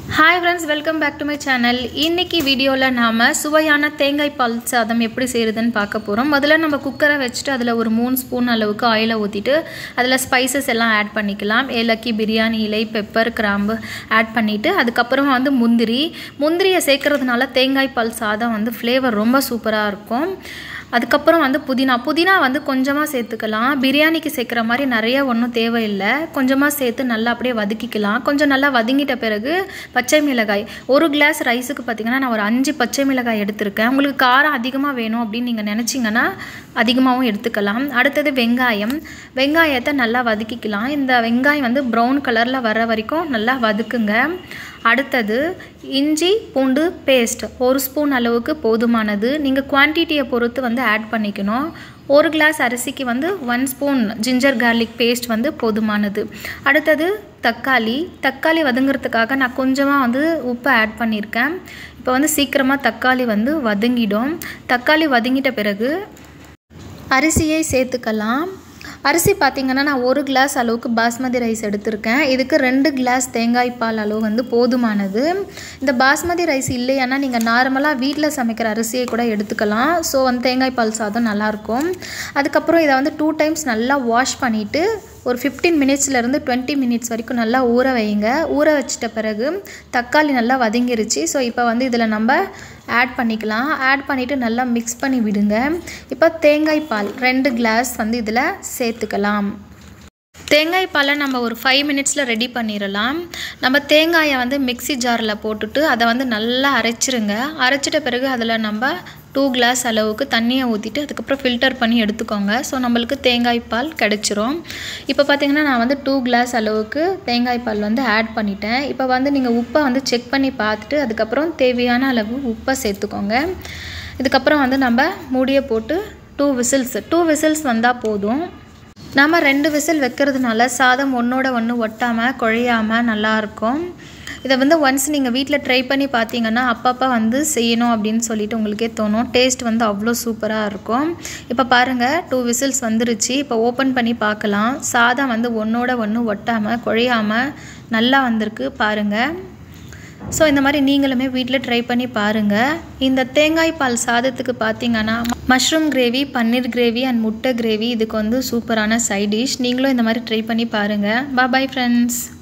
hi friends welcome back to my channel இன்னைக்கு வீடியோவில் நாம் சுவையான தேங்காய் பால் சாதம் எப்படி செய்கிறதுன்னு பார்க்க போகிறோம் முதல்ல நம்ம குக்கரை வச்சுட்டு அதில் ஒரு மூணு ஸ்பூன் அளவுக்கு ஆயிலை ஊற்றிட்டு அதில் ஸ்பைசஸ் எல்லாம் ஆட் பண்ணிக்கலாம் ஏலக்கி பிரியாணி இலை பெப்பர் கிராம்பு ஆட் பண்ணிவிட்டு அதுக்கப்புறமா வந்து முந்திரி முந்திரியை சேர்க்கறதுனால தேங்காய் பால் சாதம் வந்து ஃப்ளேவர் ரொம்ப சூப்பராக இருக்கும் அதுக்கப்புறம் வந்து புதினா புதினா வந்து கொஞ்சமாக சேர்த்துக்கலாம் பிரியாணிக்கு சேர்க்குற மாதிரி நிறைய ஒன்றும் தேவையில்லை கொஞ்சமாக சேர்த்து நல்லா அப்படியே வதக்கிக்கலாம் கொஞ்சம் நல்லா வதங்கிட்ட பிறகு பச்சை மிளகாய் ஒரு கிளாஸ் ரைஸுக்கு பார்த்தீங்கன்னா நான் ஒரு அஞ்சு பச்சை மிளகாய் எடுத்திருக்கேன் உங்களுக்கு காரம் அதிகமாக வேணும் அப்படின்னு நீங்கள் நினச்சிங்கன்னா அதிகமாகவும் எடுத்துக்கலாம் அடுத்தது வெங்காயம் வெங்காயத்தை நல்லா வதக்கிக்கலாம் இந்த வெங்காயம் வந்து ப்ரௌன் கலரில் வர வரைக்கும் நல்லா வதக்குங்க அடுத்தது இஞ்சி பூண்டு பேஸ்ட் ஒரு ஸ்பூன் அளவுக்கு போதுமானது நீங்கள் குவான்டிட்டியை பொறுத்து வந்து ஆட் பண்ணிக்கணும் ஒரு கிளாஸ் அரிசிக்கு வந்து one spoon ginger garlic paste வந்து போதுமானது அடுத்தது தக்காளி தக்காளி வதங்குறதுக்காக நான் கொஞ்சமாக வந்து உப்பை ஆட் பண்ணியிருக்கேன் இப்போ வந்து சீக்கிரமாக தக்காளி வந்து வதங்கிடும் தக்காளி வதங்கிட்ட பிறகு அரிசியை சேர்த்துக்கலாம் அரிசி பார்த்திங்கன்னா நான் ஒரு கிளாஸ் அளவுக்கு பாஸ்மதி ரைஸ் எடுத்திருக்கேன் இதுக்கு ரெண்டு கிளாஸ் தேங்காய் பால் அளவு வந்து போதுமானது இந்த பாஸ்மதி ரைஸ் இல்லையானா நீங்கள் நார்மலாக வீட்டில் சமைக்கிற அரிசியை கூட எடுத்துக்கலாம் ஸோ வந்து தேங்காய் பால் சாதம் நல்லாயிருக்கும் அதுக்கப்புறம் இதை வந்து டூ டைம்ஸ் நல்லா வாஷ் பண்ணிவிட்டு ஒரு ஃபிஃப்டீன் மினிட்ஸ்லேருந்து டுவெண்ட்டி மினிட்ஸ் வரைக்கும் நல்லா ஊற வைங்க ஊற வச்சிட்ட பிறகு தக்காளி நல்லா வதங்கிருச்சு ஸோ இப்போ வந்து இதில் நம்ம ஆட் பண்ணிக்கலாம் ஆட் பண்ணிவிட்டு நல்லா மிக்ஸ் பண்ணி விடுங்க இப்போ தேங்காய் பால் ரெண்டு கிளாஸ் வந்து இதில் சேர்த்துக்கலாம் தேங்காய் பாலை நம்ம ஒரு ஃபைவ் மினிட்ஸில் ரெடி பண்ணிடலாம் நம்ம தேங்காயை வந்து மிக்சி ஜாரில் போட்டுட்டு அதை வந்து நல்லா அரைச்சிருங்க அரைச்சிட்ட பிறகு அதில் நம்ம டூ கிளாஸ் அளவுக்கு தண்ணியை ஊற்றிட்டு அதுக்கப்புறம் ஃபில்டர் பண்ணி எடுத்துக்கோங்க ஸோ நம்மளுக்கு தேங்காய் பால் கிடச்சிரும் இப்போ பார்த்திங்கன்னா நான் வந்து டூ கிளாஸ் அளவுக்கு தேங்காய் பால் வந்து ஆட் பண்ணிட்டேன் இப்போ வந்து நீங்கள் உப்பை வந்து செக் பண்ணி பார்த்துட்டு அதுக்கப்புறம் தேவையான அளவு உப்பை சேர்த்துக்கோங்க இதுக்கப்புறம் வந்து நம்ம மூடியை போட்டு டூ விசில்ஸ் டூ விசில்ஸ் வந்தால் போதும் நம்ம ரெண்டு விசில் வைக்கிறதுனால சாதம் ஒன்றோட ஒன்று ஒட்டாமல் குழையாமல் நல்லாயிருக்கும் இதை வந்து ஒன்ஸ் நீங்கள் வீட்டில் ட்ரை பண்ணி பார்த்தீங்கன்னா அப்பப்போ வந்து செய்யணும் அப்படின்னு சொல்லிட்டு உங்களுக்கே தோணும் டேஸ்ட் வந்து அவ்வளோ சூப்பராக இருக்கும் இப்போ பாருங்கள் டூ விசில்ஸ் வந்துருச்சு இப்போ ஓப்பன் பண்ணி பார்க்கலாம் சாதம் வந்து ஒன்றோட ஒன்று ஒட்டாமல் குழையாமல் நல்லா வந்திருக்கு பாருங்கள் ஸோ இந்த மாதிரி நீங்களுமே வீட்டில் ட்ரை பண்ணி பாருங்கள் இந்த தேங்காய் பால் சாதத்துக்கு பார்த்தீங்கன்னா mushroom gravy paneer gravy and முட்டை கிரேவி இதுக்கு வந்து சூப்பரான சைட் டிஷ் நீங்களும் இந்த மாதிரி ட்ரை பண்ணி பாருங்கள் பாய் ஃப்ரெண்ட்ஸ்